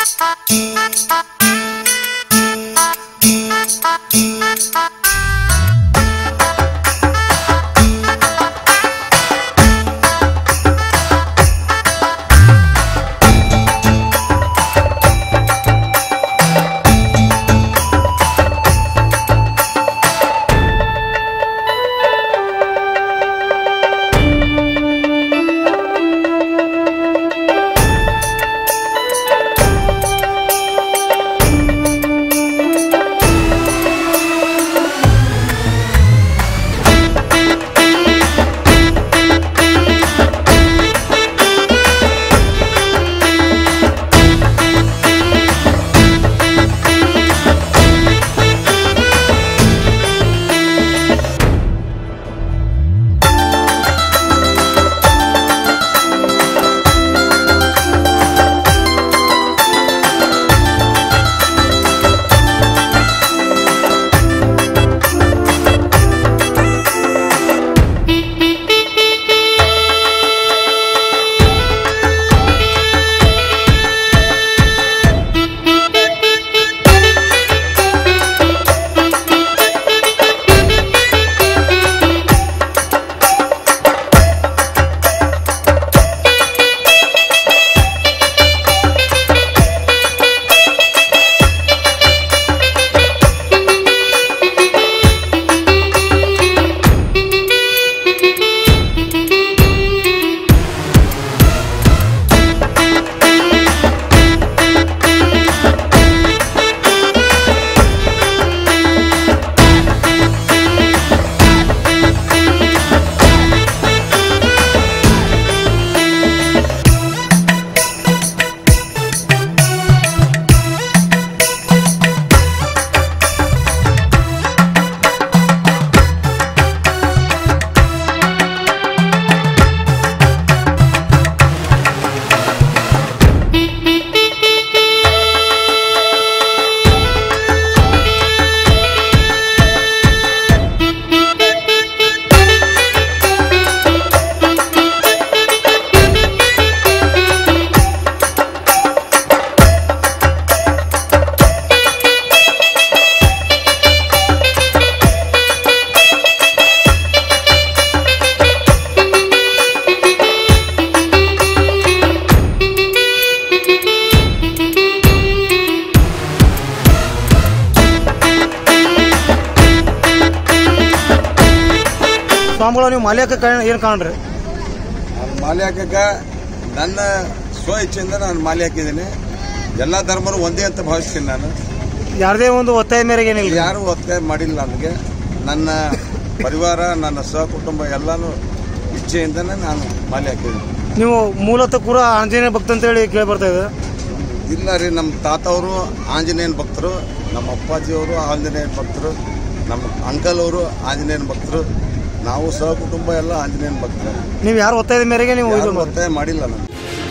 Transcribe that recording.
ಸ್ವಾಮಿಗಳು ನೀವು ಮಾಲ್ಯಕ್ಕೆ ಏನು ಕಾಣ್ರಿ ನಾನು ಮಾಲೆ ಹಾಕಕ್ಕೆ ನನ್ನ ಸ್ವ ಇಚ್ಛೆಯಿಂದ ನಾನು ಮಾಲೆ ಹಾಕಿದ್ದೀನಿ ಎಲ್ಲ ಧರ್ಮರು ಒಂದೇ ಅಂತ ಭಾವಿಸ್ತೀನಿ ನಾನು ಯಾರದೇ ಒಂದು ಒತ್ತಾಯ ಮೇರೆಗೆ ಏನಿಲ್ಲ ಯಾರು ಒತ್ತಾಯ ಮಾಡಿಲ್ಲ ನನಗೆ ನನ್ನ ಪರಿವಾರ ನನ್ನ ಸಹಕುಟುಂಬ ಎಲ್ಲಾನು ಇಚ್ಛೆಯಿಂದನೇ ನಾನು ಮಾಲೆ ಹಾಕಿದ್ದೀನಿ ನೀವು ಮೂಲತಃ ಕೂಡ ಆಂಜನೇಯ ಭಕ್ತ ಅಂತೇಳಿ ಕೇಳಿ ಬರ್ತಾ ಇದೆ ಇಲ್ಲ ರೀ ನಮ್ಮ ತಾತವರು ಆಂಜನೇಯನ ಭಕ್ತರು ನಮ್ಮ ಅಪ್ಪಾಜಿಯವರು ಆಂಜನೇಯನ ಭಕ್ತರು ನಮ್ಮ ಅಂಕಲ್ ಅವರು ಆಂಜನೇಯನ ಭಕ್ತರು ನಾವು ಸಹಕುಟುಂಬ ಎಲ್ಲ ಆಂಜನೇಯನ ಭಕ್ತರು ನೀವು ಯಾರು ಒತ್ತಾಯದ ಮೇರೆಗೆ ನೀವು ಇದು ಯಾರು ಮಾಡಿ ಒತ್ತಾಯ ಮಾಡಿಲ್ಲ ನಾನು